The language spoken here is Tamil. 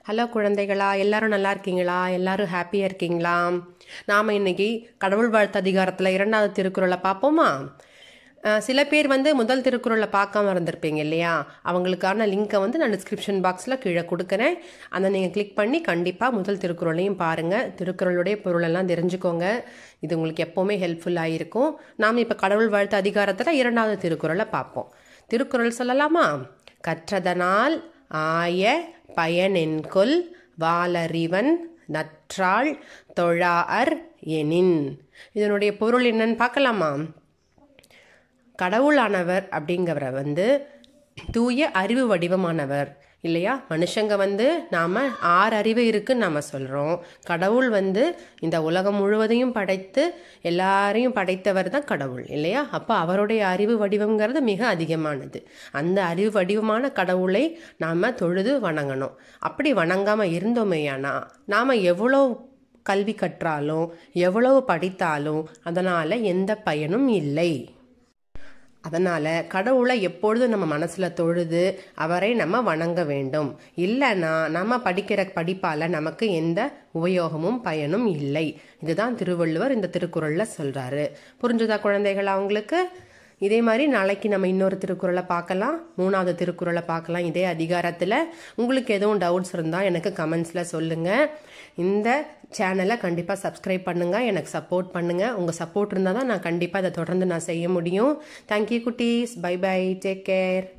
ஹலோ குழந்தைகளா எல்லாரும் நல்லா இருக்கீங்களா எல்லாரும் ஹாப்பியாக இருக்கீங்களா நாம் இன்னைக்கு கடவுள் வாழ்த்து அதிகாரத்தில் இரண்டாவது திருக்குறளை பார்ப்போமா அஹ், சில பேர் வந்து முதல் திருக்குறளை பார்க்காம இருந்திருப்பீங்க இல்லையா அவங்களுக்கான லிங்க்கை வந்து நான் டிஸ்கிரிப்ஷன் பாக்ஸில் கீழே கொடுக்குறேன் அதை நீங்கள் கிளிக் பண்ணி கண்டிப்பாக முதல் திருக்குறளையும் பாருங்கள் திருக்குறளுடைய பொருளெல்லாம் தெரிஞ்சுக்கோங்க இது உங்களுக்கு எப்போவுமே ஹெல்ப்ஃபுல்லாக இருக்கும் நாம் இப்போ கடவுள் வாழ்த்து அதிகாரத்தில் இரண்டாவது திருக்குறளை பார்ப்போம் திருக்குறள் சொல்லலாமா கற்றதனால் ஆய பயனென்கொல் வாலறிவன் நற்றாள் தொழாஅர் எனின் இதனுடைய பொருள் என்னன்னு பார்க்கலாமா கடவுளானவர் அப்படிங்கிறவரை வந்து தூய அறிவு வடிவமானவர் இல்லையா மனுஷங்க வந்து நாம் ஆறு அறிவு இருக்குன்னு நாம் சொல்கிறோம் கடவுள் வந்து இந்த உலகம் முழுவதையும் படைத்து எல்லாரையும் படைத்தவர் தான் கடவுள் இல்லையா அப்போ அவருடைய அறிவு வடிவங்கிறது மிக அதிகமானது அந்த அறிவு வடிவமான கடவுளை நாம் தொழுது வணங்கணும் அப்படி வணங்காமல் இருந்தோமேயானா நாம் எவ்வளோ கல்வி கற்றாலும் எவ்வளவு படித்தாலும் அதனால் எந்த பயனும் இல்லை அதனால் கடவுளை எப்பொழுதும் நம்ம மனசில் தொழுது அவரை நம்ம வணங்க வேண்டும் இல்லைன்னா நம்ம படிக்கிற படிப்பால் நமக்கு எந்த உபயோகமும் பயனும் இல்லை இதுதான் திருவள்ளுவர் இந்த திருக்குறளில் சொல்கிறாரு புரிஞ்சுதா குழந்தைகளா உங்களுக்கு இதே மாதிரி நாளைக்கு நம்ம இன்னொரு திருக்குறளை பார்க்கலாம் மூணாவது திருக்குறளை பார்க்கலாம் இதே அதிகாரத்தில் உங்களுக்கு எதுவும் டவுட்ஸ் இருந்தால் எனக்கு கமெண்ட்ஸில் சொல்லுங்கள் இந்த சேனலை கண்டிப்பாக சப்ஸ்கிரைப் பண்ணுங்கள் எனக்கு சப்போர்ட் பண்ணுங்கள் உங்கள் சப்போர்ட் இருந்தால் தான் நான் கண்டிப்பாக இதை தொடர்ந்து நான் செய்ய முடியும் தேங்க்யூ குட்டீஸ் பை பை டேக் கேர்